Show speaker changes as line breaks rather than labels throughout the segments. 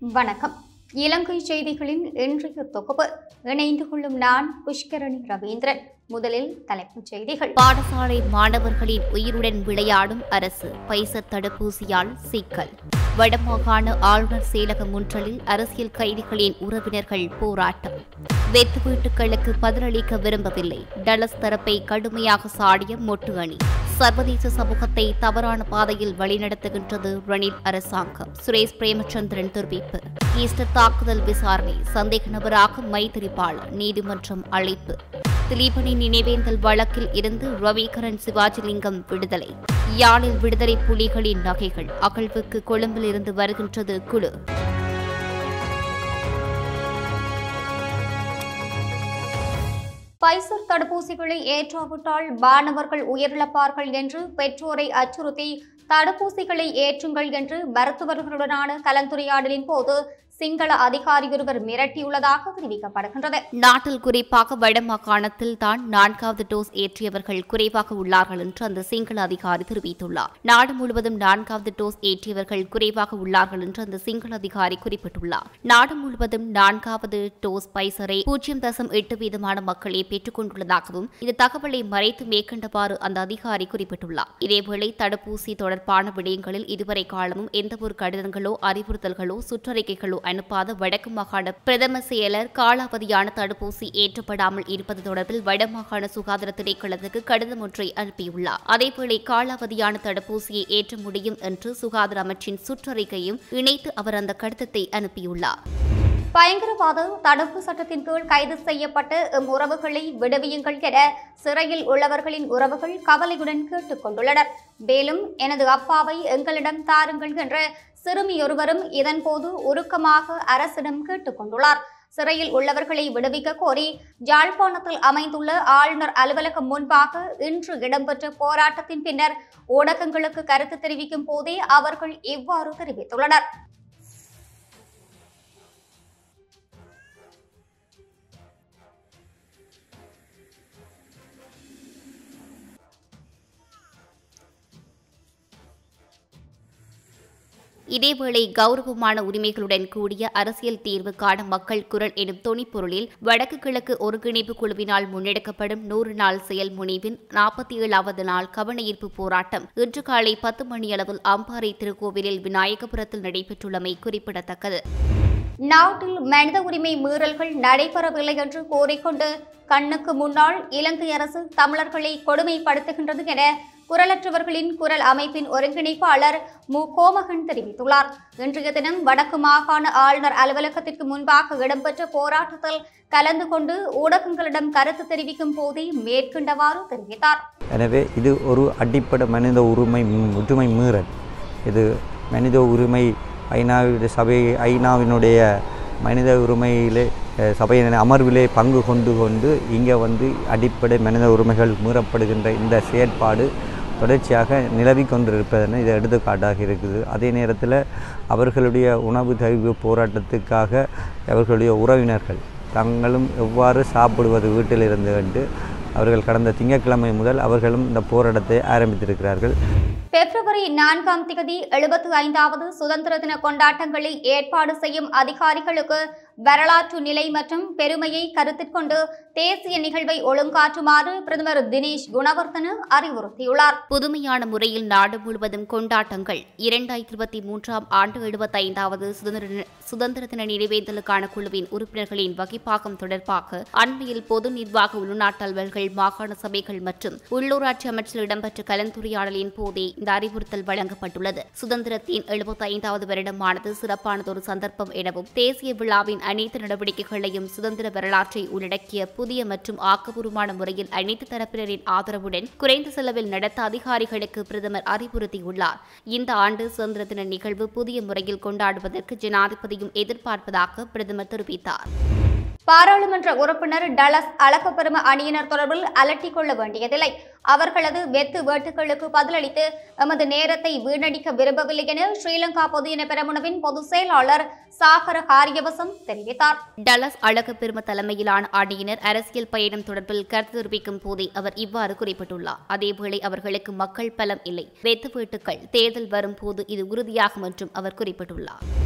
வணக்கம் இலங்கை செய்திகளின் இன்றைய தொகுப்பு இணைந்து கொள்ளும் நான் புஷ்கரணி ரவீந்திரன் முதலில் தலைப்புச் செய்திகள்
பாடசாலை மாணவர்களின் உயிருடன் விளையாடும் அரசு பைசர் தடுப்பூசியால் சிக்கல் வடமாகாண ஆளுநர் செயலக முன்றலில் அரசியல் கைதிகளின் உறவினர்கள் போராட்டம் வெத்து வீட்டுகளுக்கு பதிலளிக்க விரும்பவில்லை டலஸ் தரப்பை கடுமையாக சாடிய மொட்டு அணி சர்வதேச சமூகத்தை தவறான பாதையில் வழிநடத்துகின்றது ரணில் அரசாங்கம் சுரேஷ் பிரேமச்சந்திரன் தெரிவிப்பு ஈஸ்டர் தாக்குதல் விசாரணை சந்தேக நபராக மைத்திரிபால நீதிமன்றம் அழைப்பு திலீபனின் நினைவேந்தல் வழக்கில் இருந்து ரவிகரன் சிவாஜிலிங்கம் விடுதலை யாழில் விடுதலை புலிகளின் நகைகள் அகழ்வுக்கு கொழும்பில் இருந்து வருகின்றது குழு
பைசர் தடுப்பூசிகளை ஏற்றாவிட்டால் மாணவர்கள் உயிரிழப்பார்கள் என்று பெற்றோரை அச்சுறுத்தி தடுப்பூசிகளை ஏற்றுங்கள் என்று மருத்துவர்களுடனான கலந்துரையாடலின் போது சிங்கள அதிகாரி ஒருவர் மிரட்டியுள்ளதாக தெரிவிக்கப்படுகின்றது
நாட்டில் குறிப்பாக வடமாகாணத்தில் தான் நான்காவது டோஸ் ஏற்றியவர்கள் குறைவாக உள்ளார்கள் என்று அந்த சிங்கள அதிகாரி தெரிவித்துள்ளார் நாடு முழுவதும் நான்காவது டோஸ் ஏற்றியவர்கள் குறைவாக உள்ளார்கள் என்று அந்த சிங்கள அதிகாரி குறிப்பிட்டுள்ளார் நாடு முழுவதும் நான்காவது டோஸ் பைசரை பூஜ்ஜியம் தசம் எட்டு வீதமான மக்களே பெற்றுக் கொண்டுள்ளதாகவும் இந்த தகவலை மறைத்து மேற்கண்டவாறு அந்த அதிகாரி குறிப்பிட்டுள்ளார் இதேவேளை தடுப்பூசி தொடர்பான விடயங்களில் இதுவரை காலமும் எந்தவொரு கடிதங்களோ அறிவுறுத்தல்களோ சுற்றறிக்கைகளோ அனுப்பாத வடக்கு மாகாண பிரதம செயலர் காலாவதியான தடுப்பூசி ஏற்றப்படாமல் இருப்பது தொடர்பில் வடமாகாண சுகாதார திணைக்களத்துக்கு கடிதம் ஒன்றை அனுப்பியுள்ளார் அதேவேளை காலாவதியான தடுப்பூசியை ஏற்ற முடியும் என்று சுகாதார அமைச்சின் சுற்றறிக்கையும் இணைத்து அவர் அந்த கடிதத்தை அனுப்பியுள்ளார்
பயங்கரவாத தடுப்பு சட்டத்தின் கீழ் கைது செய்யப்பட்ட எம் உறவுகளை விடுவியுங்கள் என சிறையில் உள்ளவர்களின் உறவுகள் கவலையுடன் கேட்டுக் கொண்டுள்ளனர் மேலும் எனது அப்பாவை எங்களிடம் தாருங்கள் என்ற சிறுமியொருவரும் இதன்போது உருக்கமாக அரசிடம் கேட்டுக் கொண்டுள்ளார் சிறையில் உள்ளவர்களை விடுவிக்க கோரி யாழ்ப்பாணத்தில் அமைந்துள்ள ஆளுநர் அலுவலகம் முன்பாக இன்று இடம்பெற்ற போராட்டத்தின் பின்னர் ஊடகங்களுக்கு கருத்து தெரிவிக்கும் போதே அவர்கள் இவ்வாறு தெரிவித்துள்ளனர்
இதேவேளை கௌரவமான உரிமைகளுடன் கூடிய அரசியல் தீர்வுக்கான மக்கள் குரல் எனும் தொனிப்பொருளில் வடக்கு கிழக்கு ஒருங்கிணைப்பு குழுவினால் முன்னெடுக்கப்படும் நூறு நாள் செயல் முனைவின் நாற்பத்தி ஏழாவது நாள் கவனஈர்ப்பு போராட்டம் இன்று காலை பத்து மணியளவில் அம்பாறை திருக்கோவிலில் விநாயகபுரத்தில் நடைபெற்றுள்ளமை குறிப்பிடத்தக்கது
நாட்டில் மனித உரிமை மீறல்கள் நடைபெறவில்லை என்று கூறிக்கொண்டு கண்ணுக்கு முன்னால் இலங்கை அரசு தமிழர்களை கொடுமைப்படுத்துகின்றது என குரலற்றவர்களின் குரல் அமைப்பின் ஒருங்கிணைப்பாளர் மு கோமகன் தெரிவித்துள்ளார் இன்றைய தினம் வடக்கு மாகாண ஆளுநர் அலுவலகத்திற்கு முன்பாக இடம்பெற்ற போராட்டத்தில் கலந்து கொண்டு ஊடகங்களிடம் கருத்து தெரிவிக்கும் போதே மேற்கண்டவாறு தெரிவித்தார்
எனவே இது ஒரு அடிப்படை மனித உரிமை ஒற்றுமை மீறல் இது மனித உரிமை ஐநாவுடைய சபை ஐநாவினுடைய மனித உரிமையிலே அஹ், சபையின் அமர்விலே பங்கு கொண்டு கொண்டு இங்கே வந்து அடிப்படை மனித உரிமைகள் மீறப்படுகின்ற இந்த செயற்பாடு தொடர்ச்சியாக நிலவி கொண்டிருப்பதென இது எடுத்துக்காட்டாக இருக்குது அதே நேரத்தில் அவர்களுடைய உணவு தவிர்ப்பு போராட்டத்துக்காக அவர்களுடைய உறவினர்கள் தங்களும் எவ்வாறு சாப்பிடுவது வீட்டில் இருந்து கண்டு அவர்கள் கடந்த திங்கட்கிழமை முதல் அவர்களும் இந்த போராட்டத்தை ஆரம்பித்திருக்கிறார்கள்
பிப்ரவரி நான்காம் திகதி எழுபத்தி ஐந்தாவது சுதந்திர தின கொண்டாட்டங்களை ஏற்பாடு செய்யும் அதிகாரிகளுக்கு வரலாற்று நிலை மற்றும் பெருமையை கருத்தில் கொண்டு தேசிய நிகழ்வை ஒழுங்காற்றுமாறு பிரதமர் தினேஷ் குணவர்தன அறிவுறுத்தியுள்ளார்
புதுமையான முறையில் நாடு முழுவதும் கொண்டாட்டங்கள் இரண்டாயிரத்தி இருபத்தி மூன்றாம் ஆண்டு எழுபத்தைந்தாவது சுதந்திர தின- சுதந்திர தின நினைவேந்தலுக்கான குழுவின் உறுப்பினர்களின் வகிப்பாகம் தொடர்பாக அண்மையில் பொது நிர்வாக உள்நாட்டு அலுவல்கள் மாகாண சபைகள் மற்றும் உள்ளூராட்சி அமைச்சில் இடம்பெற்ற கலந்துரையாடலின் போதே இந்த அறிவுறுத்தல் வழங்கப்பட்டுள்ளது சுதந்திரத்தின் எழுபத்தைந்தாவது வருடமானது சிறப்பானதொரு சந்தர்ப்பம் எனவும் தேசிய விழாவின் அனைத்து நடவடிக்கைகளையும் சுதந்திர வரலாற்றை உள்ளடக்கிய புதிய மற்றும் ஆக்கப்பூர்வமான முறையில் அனைத்து தரப்பினரின் ஆதரவுடன் குறைந்த செலவில் நடத்த அதிகாரிகளுக்கு பிரதமர் அறிவுறுத்தியுள்ளார் இந்த ஆண்டு சுதந்திர தின நிகழ்வு புதிய முறையில் கொண்டாடுவதற்கு ஜனாதிபதியும் எதிர்பார்ப்பதாக பிரதமர் தெரிவித்தார்
பாராளுமன்ற உறுப்பினர் டலஸ் அழகப்பெரும அணியினர் தொடர்பில் அலட்டிக் கொள்ள வேண்டியதில்லை அவர்களது வெத்து வேட்டுகளுக்கு பதிலளித்து எமது நேரத்தை வீணடிக்க விரும்பவில்லை என ஸ்ரீலங்கா பொதுஜன பெரமுனவின் பொதுச் செயலாளர் சாகர காரியவசம் தெரிவித்தார்
டலஸ் அழகு பெரும தலைமையிலான அணியினர் அரசியல் பயணம் தொடர்பில் கருத்து தெரிவிக்கும் போதே அவர் இவ்வாறு குறிப்பிட்டுள்ளார் அதேவேளை அவர்களுக்கு மக்கள் பலம் இல்லை வெத்து வீட்டுக்கள் தேர்தல் வரும்போது இது உறுதியாகும் என்றும் அவர் குறிப்பிட்டுள்ளார்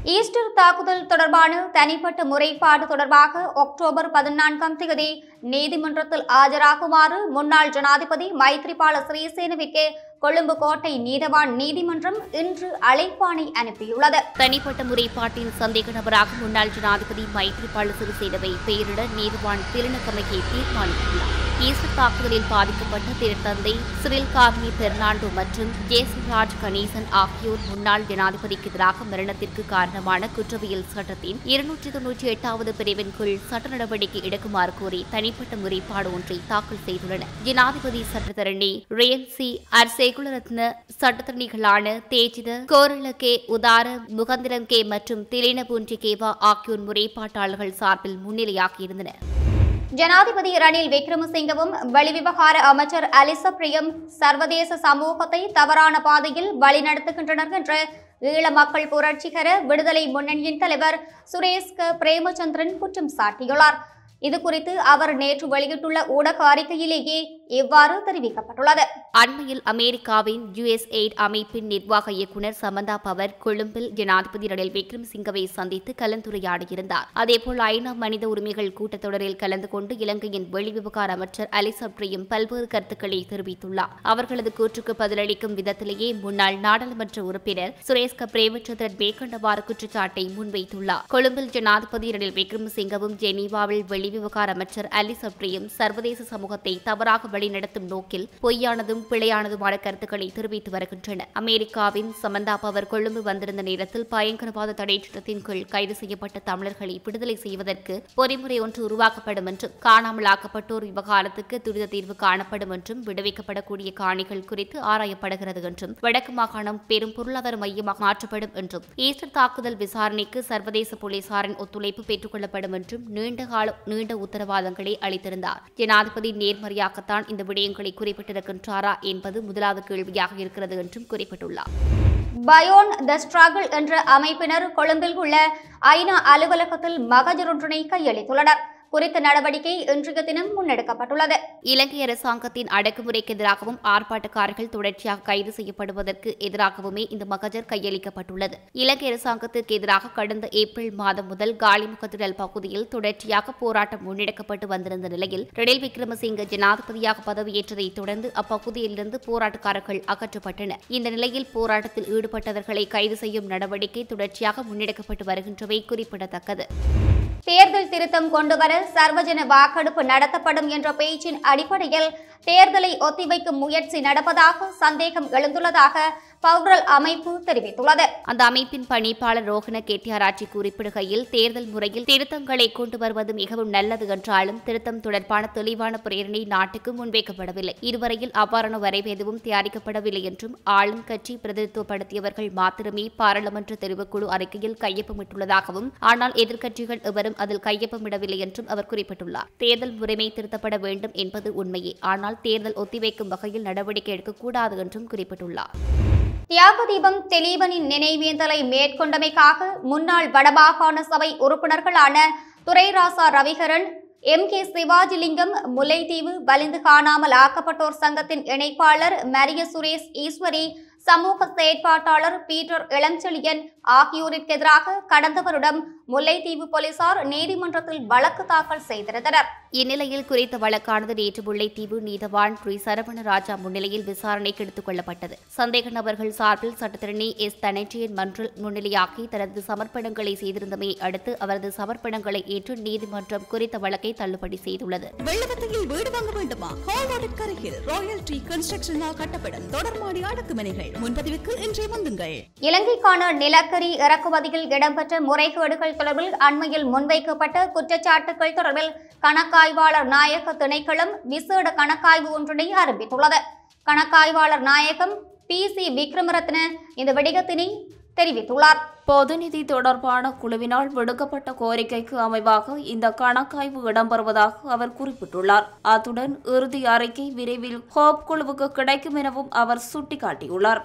ஈஸ்டர் தாக்குதல் தொடர்பான தனிப்பட்ட முறைப்பாடு தொடர்பாக அக்டோபர் பதினான்காம் தேதி நீதிமன்றத்தில் ஆஜராகுமாறு முன்னாள் ஜனாதிபதி மைத்ரிபால சிறிசேனவிற்கு கொழும்பு கோட்டை நீதவான் நீதிமன்றம் இன்று அழைப்பாணை அனுப்பியுள்ளது
தனிப்பட்ட முறைப்பாட்டின் சந்தேக நபராக முன்னாள் ஜனாதிபதி மைத்ரிபால சிறிசேனவை பெயரிட நீதிவான் திருநக்கமையை தீர்மானித்துள்ளார் ஈஸ்டர் தாக்குதலில் பாதிக்கப்பட்ட திருத்தந்தை சிறில் கார்மி பெர்னாண்டோ மற்றும் ஜேசன்ராஜ் கணேசன் ஆகியோர் முன்னாள் ஜனாதிபதிக்கு எதிராக மரணத்திற்கு காரணமான குற்றவியல் சட்டத்தின் இருநூற்றி தொன்னூற்றி எட்டாவது பிரிவின் கீழ் சட்ட நடவடிக்கை எடுக்குமாறு கோரி தனிப்பட்ட முறைப்பாடு ஒன்றை தாக்கல் செய்துள்ளனர் ஜனாதிபதி சட்டத்தரணி ரேன் சி அர்சேகுலரத்ன சட்டத்தரணிகளான தேஜித கோரள கே உதார முகந்திரம் கே மற்றும் திலின பூஞ்சி கேவா ஆகியோர் முறைப்பாட்டாளர்கள் சார்பில் முன்னிலையாகியிருந்தனர்
ஜனாதிபதி ரணில் விக்ரமசிங்கவும் வெளிவிவகார அமைச்சர் அலிச பிரியம் சர்வதேச சமூகத்தை தவறான பாதையில் வழிநடத்துகின்றனர் என்று ஈழ மக்கள் புரட்சிகர விடுதலை முன்னணியின் தலைவர் சுரேஷ் க பிரேமச்சந்திரன் குற்றம் சாட்டியுள்ளார் இதுகுறித்து அவர் நேற்று வெளியிட்டுள்ள ஊடக அறிக்கையிலேயே இவ்வாறு தெரிவிக்கப்பட்டுள்ளது
அண்மையில் அமெரிக்காவின் யுஎஸ்எய்ட் அமைப்பின் நிர்வாக இயக்குநர் சமந்தா பவர் கொழும்பில் ஜனாதிபதி ரணில் விக்ரமசிங்கவை சந்தித்து கலந்துரையாடியிருந்தார் அதேபோல் ஐநா மனித உரிமைகள் கூட்டத்தொடரில் கலந்து கொண்டு இலங்கையின் வெளிவிவகார அமைச்சர் அலிசப்ரியும் பல்வேறு கருத்துக்களை தெரிவித்துள்ளார் அவர்களது கூற்றுக்கு பதிலளிக்கும் விதத்திலேயே முன்னாள் நாடாளுமன்ற உறுப்பினர் சுரேஷ் க பிரேமச்சந்திரன் மேற்கண்டவாறு குற்றச்சாட்டை முன்வைத்துள்ளார் கொழும்பில் ஜனாதிபதி ரணில் விக்ரமசிங்கவும் ஜெனீவாவில் வெளிவிவகார அமைச்சர் அலிசப்ரியும் சர்வதேச சமூகத்தை தவறாக வழிநடத்தும் நோக்கில் பொய்யானதும் பிழையானதுமான கருத்துக்களை தெரிவித்து வருகின்றனர் அமெரிக்காவின் சமந்தா பவர் கொழும்பு வந்திருந்த நேரத்தில் பயங்கரவாத தடை சட்டத்தின் கீழ் கைது செய்யப்பட்ட தமிழர்களை விடுதலை செய்வதற்கு பொறிமுறை ஒன்று உருவாக்கப்படும் என்றும் காணாமல் ஆக்கப்பட்டோர் விவகாரத்துக்கு துரித தீர்வு காணப்படும் என்றும் விடுவிக்கப்படக்கூடிய காணிகள் குறித்து ஆராயப்படுகிறது என்றும் வடக்கு மாகாணம் பெரும் பொருளாதார மையமாக மாற்றப்படும் என்றும் ஈஸ்டர் தாக்குதல் விசாரணைக்கு சர்வதேச போலீசாரின் ஒத்துழைப்பு பெற்றுக் கொள்ளப்படும் என்றும் நீண்ட கால நீண்ட உத்தரவாதங்களை அளித்திருந்தார் ஜனாதிபதி நேர்மறையாகத்தான் இந்த விடயங்களை குறிப்பிட்டிருக்கின்றாரா என்பது முதலாவது கேள்வியாக இருக்கிறது என்றும் குறிப்பிட்டுள்ளார்
பயோன் த ஸ்ட்ரகிள் என்ற அமைப்பினர் கொழும்பில் உள்ள ஐநா அலுவலகத்தில் மகஜர் ஒன்றினை கையளித்துள்ளனர் குறித்த நடவடிக்கை இன்றைய தினம் முன்னெடுக்கப்பட்டுள்ளது
இலங்கை அரசாங்கத்தின் அடக்குமுறைக்கு எதிராகவும் ஆர்ப்பாட்டக்காரர்கள் தொடர்ச்சியாக கைது செய்யப்படுவதற்கு எதிராகவுமே இந்த மகஜர் கையளிக்கப்பட்டுள்ளது இலங்கை அரசாங்கத்திற்கு எதிராக கடந்த ஏப்ரல் மாதம் முதல் காலிமுகத்திடல் பகுதியில் தொடர்ச்சியாக போராட்டம் முன்னெடுக்கப்பட்டு வந்திருந்த நிலையில் ரணில் விக்ரமசிங்க ஜனாதிபதியாக பதவியேற்றதைத் தொடர்ந்து அப்பகுதியிலிருந்து போராட்டக்காரர்கள் அகற்றப்பட்டனர் இந்த நிலையில் போராட்டத்தில் ஈடுபட்டவர்களை கைது செய்யும் நடவடிக்கை தொடர்ச்சியாக முன்னெடுக்கப்பட்டு வருகின்றவை குறிப்பிடத்தக்கது
தேர்தல் திருத்தம் கொண்டுவர சர்வஜன வாக்கெடுப்பு நடத்தப்படும் என்ற பேச்சின் அடிப்படையில் தேர்தலை ஒத்திவைக்கும் முயற்சி நடப்பதாக சந்தேகம் எழுந்துள்ளதாக பவுரல் அமைப்பு தெரிவித்துள்ளது
அந்த அமைப்பின் பணிப்பாளர் ரோஹன கெட்டியாராட்சி குறிப்பிடுகையில் தேர்தல் முறையில் திருத்தங்களை கொண்டு வருவது மிகவும் நல்லது என்றாலும் திருத்தம் தொடர்பான தெளிவான பிரேரணை நாட்டுக்கு முன்வைக்கப்படவில்லை இதுவரையில் அவ்வாறான வரைவு எதுவும் தயாரிக்கப்படவில்லை என்றும் ஆளும் கட்சி பிரதிநிதித்துவப்படுத்தியவர்கள் மாத்திரமே பாராளுமன்ற தெரிவுக்குழு அறிக்கையில் கையொப்பமிட்டுள்ளதாகவும் ஆனால் எதிர்க்கட்சிகள் எவரும் அதில் கையொப்பமிடவில்லை என்றும் அவர் குறிப்பிட்டுள்ளார் தேர்தல் முறைமை திருத்தப்பட வேண்டும் என்பது உண்மையே ஆனால் தேர்தல் ஒத்திவைக்கும் வகையில் நடவடிக்கை எடுக்கக்கூடாது என்றும் குறிப்பிட்டுள்ளார்
தியாக தீபம் தெலீபனின் நினைவேந்தலை மேற்கொண்டமைக்காக முன்னாள் வடமாகாண சபை உறுப்பினர்களான துரைராசா ரவிகரன் எம் கே சிவாஜிலிங்கம் முல்லைத்தீவு வலிந்து காணாமல் ஆக்கப்பட்டோர் சங்கத்தின் இணைப்பாளர் மரிய சுரேஷ் ஈஸ்வரி சமூக செயற்பாட்டாளர் பீட்டர் இளஞ்செழியன் ஆகியோருக்கு எதிராக கடந்த வருடம் முல்லைத்தீவு போலீசார் நீதிமன்றத்தில் வழக்கு தாக்கல் செய்திருந்தனர்
இந்நிலையில் குறித்த வழக்கானது நேற்று முல்லைத்தீவு நீதவான் ஸ்ரீ சரவணராஜா முன்னிலையில் விசாரணைக்கு எடுத்துக் கொள்ளப்பட்டது சந்தேக நபர்கள் சார்பில் சட்டத்திரணி எஸ் தனஞ்சயன் மன்றில் முன்னிலையாக்கி தனது சமர்ப்பணங்களை செய்திருந்தமையை அடுத்து அவரது சமர்ப்பணங்களை ஏற்று நீதிமன்றம் குறித்த வழக்கை தள்ளுபடி செய்துள்ளது
வெள்ளவத்தையில் வீடு வாங்க வேண்டுமா ஹால்வார்ட் கரையில் ராயல் ட்ரீ கன்ஸ்ட்ரக்ஷனால் கட்டப்படும் தொடர்மாடி அடுக்குமனைகள் முன்பதிவுக்கு இன்றைய வந்துங்கள்
இலங்கைக்கான நிலக்கரி இறக்குமதியில் இடம்பெற்ற முறைகேடுகள் தொடர்பில் அண்மையில் முன்வைக்கப்பட்ட குற்றச்சாட்டுகள் தொடர்பில் கணக்காய்வாளர் நாயக திணைக்களம் விசேட கணக்காய்வு ஒன்றினை ஆரம்பித்துள்ளது கணக்காய்வாளர் நாயகம் பி சி விக்ரமரத்ன இந்த விடயத்தினை தெரிவித்துள்ளார்
பொதுநிதி தொடர்பான குழுவினால் விடுக்கப்பட்ட கோரிக்கைக்கு அமைவாக இந்த கணக்காய்வு இடம்பெறுவதாக அவர் குறிப்பிட்டுள்ளார் அத்துடன் இறுதி அறிக்கை விரைவில் ஹோப் குழுவுக்கு கிடைக்கும் எனவும் அவர் சுட்டிக்காட்டியுள்ளார்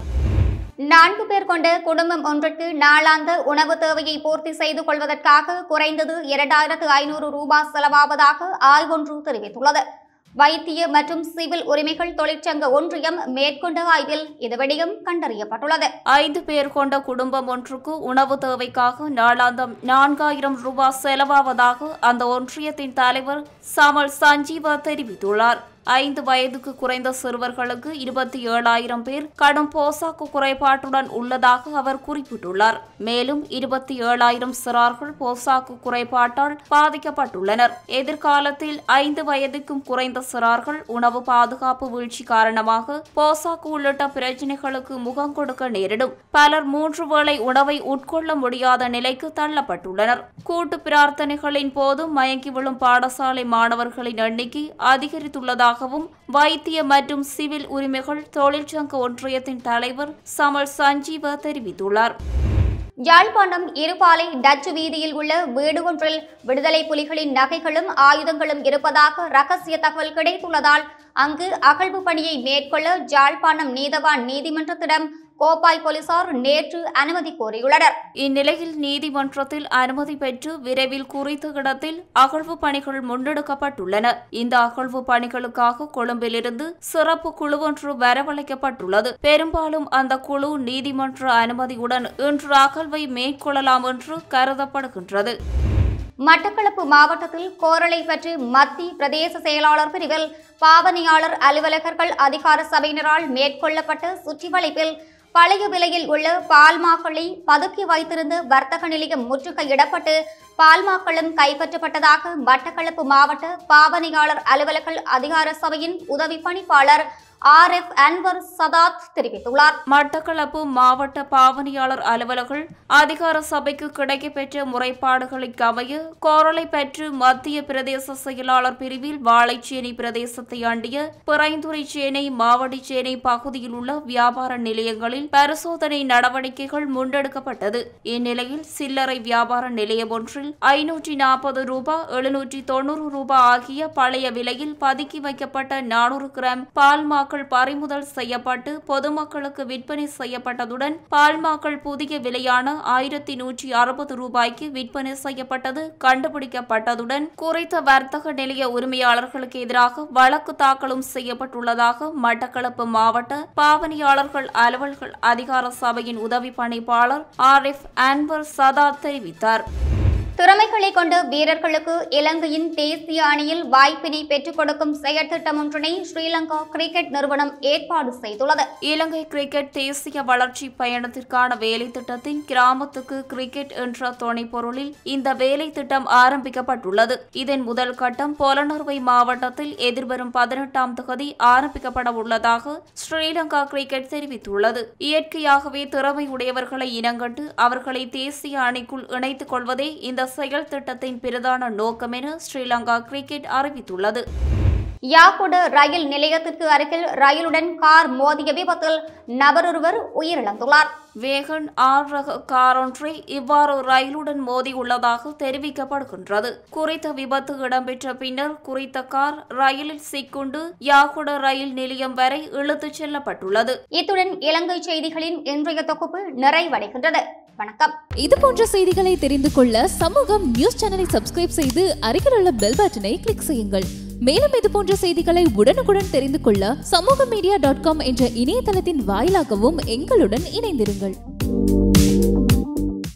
நான்கு பேர் கொண்ட குடும்பம் ஒன்றுக்கு நாளாந்த உணவு தேவையை பூர்த்தி செய்து கொள்வதற்காக குறைந்தது இரண்டாயிரத்து ஐநூறு ரூபாய் செலவாவதாக ஆய்வொன்று தெரிவித்துள்ளது வைத்திய மற்றும் சிவில் உரிமைகள் தொழிற்சங்க ஒன்றியம் மேற்கொண்ட ஆய்வில் இது விடயம் கண்டறியப்பட்டுள்ளது
ஐந்து பேர் கொண்ட குடும்பம் ஒன்றுக்கு உணவு தேவைக்காக நாளாந்தம் நான்காயிரம் ரூபாய் செலவாவதாக அந்த ஒன்றியத்தின் தலைவர் சமல் சஞ்சீவா தெரிவித்துள்ளார் ஐந்து வயதுக்கு குறைந்த சிறுவர்களுக்கு இருபத்தி ஏழாயிரம் பேர் கடும் போசாக்கு குறைபாட்டுடன் உள்ளதாக அவர் குறிப்பிட்டுள்ளார் மேலும் இருபத்தி ஏழாயிரம் சிறார்கள் போசாக்கு குறைபாட்டால் பாதிக்கப்பட்டுள்ளனர் எதிர்காலத்தில் ஐந்து வயதுக்கும் குறைந்த சிறார்கள் உணவு பாதுகாப்பு வீழ்ச்சி காரணமாக போசாக்கு உள்ளிட்ட பிரச்சினைகளுக்கு முகம் கொடுக்க நேரிடும் பலர் மூன்று வேளை உணவை உட்கொள்ள முடியாத நிலைக்கு தள்ளப்பட்டுள்ளனர் கூட்டு பிரார்த்தனைகளின் போது மயங்கி விழும் பாடசாலை மாணவர்களின் எண்ணிக்கை அதிகரித்துள்ளதாகவும் வைத்திய மற்றும் சிவில் உரிமைகள் தொழிற்சங்க ஒன்றியத்தின் தலைவர் சமல் சஞ்சீவ தெரிவித்துள்ளார்
யாழ்ப்பாணம் இருபாலை டச்சு வீதியில் உள்ள வீடு ஒன்றில் விடுதலை புலிகளின் நகைகளும் ஆயுதங்களும் இருப்பதாக ரகசிய தகவல் கிடைத்துள்ளதால் அங்கு அகழ்வு பணியை மேற்கொள்ள யாழ்ப்பாணம் நீதவான் நீதிமன்றத்திடம் கோப்பாய் போலீசார் நேற்று அனுமதி கோரியுள்ளனர்
இந்நிலையில் நீதிமன்றத்தில் அனுமதி பெற்று விரைவில் குறித்த இடத்தில் அகழ்வு பணிகள் முன்னெடுக்கப்பட்டுள்ளன இந்த அகழ்வு பணிகளுக்காக கொழும்பிலிருந்து சிறப்பு குழு ஒன்று வரவழைக்கப்பட்டுள்ளது பெரும்பாலும் அந்த குழு நீதிமன்ற அனுமதியுடன் இன்று அகழ்வை மேற்கொள்ளலாம் என்று கருதப்படுகின்றது
மட்டக்களப்பு மாவட்டத்தில் கோரளை பற்றி மத்திய பிரதேச செயலாளர் பிரிவில் பாவனையாளர் அலுவலகர்கள் அதிகார சபையினரால் மேற்கொள்ளப்பட்ட சுற்றிவளைப்பில் பழைய விலையில் உள்ள பால்மாக்களை பதுக்கி வைத்திருந்த வர்த்தக நிலையம் முற்றுகையிடப்பட்டு பால்மாக்களும் கைப்பற்றப்பட்டதாக மட்டக்களப்பு மாவட்ட பாவனையாளர் அலுவலர்கள் அதிகார சபையின் உதவி பணிப்பாளர் ஆர் எஃப் அன்வர் சதாத் தெரிவித்துள்ளார்
மட்டக்களப்பு மாவட்ட பாவனையாளர் அலுவலர்கள் அதிகார சபைக்கு கிடைக்கப்பெற்ற முறைப்பாடுகளுக்கு அமைய கோரளை பெற்று மத்திய பிரதேச செயலாளர் பிரிவில் வாழைச்சேனை பிரதேசத்தை அண்டிய பிறைந்துறைச்சேனை மாவடிச்சேனை பகுதியில் உள்ள வியாபார நிலையங்களில் பரிசோதனை நடவடிக்கைகள் முன்னெடுக்கப்பட்டது இந்நிலையில் சில்லறை வியாபார நிலையம் ஒன்றில் ஐநூற்றி நாற்பது ரூபாய் எழுநூற்றி தொண்ணூறு ரூபாய் ஆகிய பழைய விலையில் பதுக்கி வைக்கப்பட்ட நானூறு கிராம் பால்மாக்கள் பறிமுதல் செய்யப்பட்டு பொதுமக்களுக்கு விற்பனை செய்யப்பட்டதுடன் பால்மாக்கள் புதிய விலையான ஆயிரத்தி நூற்றி அறுபது ரூபாய்க்கு விற்பனை செய்யப்பட்டது கண்டுபிடிக்கப்பட்டதுடன் குறித்த வர்த்தக நிலைய உரிமையாளர்களுக்கு எதிராக வழக்கு தாக்கலும் செய்யப்பட்டுள்ளதாக மட்டக்களப்பு மாவட்ட பாவனையாளர்கள் அலுவல்கள் அதிகார சபையின் உதவி பணிப்பாளர் ஆர் எஃப் அன்வர் சதா தெரிவித்தார்
திறமைகளை கொண்ட வீரர்களுக்கு இலங்கையின் தேசிய அணியில் வாய்ப்பினை பெற்றுக் கொடுக்கும் செயற்திட்டம் ஒன்றினை ஸ்ரீலங்கா கிரிக்கெட் நிறுவனம் ஏற்பாடு செய்துள்ளது
இலங்கை கிரிக்கெட் தேசிய வளர்ச்சி பயணத்திற்கான வேலை திட்டத்தின் கிராமத்துக்கு கிரிக்கெட் என்ற துணை பொருளில் இந்த வேலை திட்டம் ஆரம்பிக்கப்பட்டுள்ளது இதன் முதல் கட்டம் பொலனறுவை மாவட்டத்தில் எதிர்வரும் பதினெட்டாம் தேதி ஆரம்பிக்கப்பட உள்ளதாக ஸ்ரீலங்கா கிரிக்கெட் தெரிவித்துள்ளது இயற்கையாகவே திறமை உடையவர்களை இனங்கண்டு அவர்களை தேசிய அணிக்குள் இணைத்துக் கொள்வதே இந்த செயல் திட்டத்தின் பிரதான நோக்கம் என ஸ்ரீலங்கா கிரிக்கெட் அறிவித்துள்ளது
யாக்குட ரயில் நிலையத்திற்கு அருகில் ரயிலுடன் கார் மோதிய விபத்தில் நபரொருவர் உயிரிழந்துள்ளார்
வேகன் ஆர் ரக கார் ஒன்றை இவ்வாறு ரயிலுடன் மோதியுள்ளதாக தெரிவிக்கப்படுகின்றது குறித்த விபத்து இடம்பெற்ற பின்னர் குறித்த கார் ரயிலில் சிக்குண்டு யாகுட ரயில் நிலையம் வரை இழுத்துச் செல்லப்பட்டுள்ளது
இத்துடன் இலங்கை செய்திகளின் இன்றைய தொகுப்பு நிறைவடைகின்றது வணக்கம்
இது போன்ற செய்திகளை தெரிந்து கொள்ள சமூகம் நியூஸ் சேனலை சப்ஸ்கிரைப் செய்து அருகில் உள்ள பெல் பட்டனை கிளிக் செய்யுங்கள் மேலும் இது போன்ற செய்திகளை உடனுக்குடன் தெரிந்து கொள்ள சமூக மீடியா டாட் காம் என்ற இணையதளத்தின் வாயிலாகவும் எங்களுடன் இணைந்திருங்கள்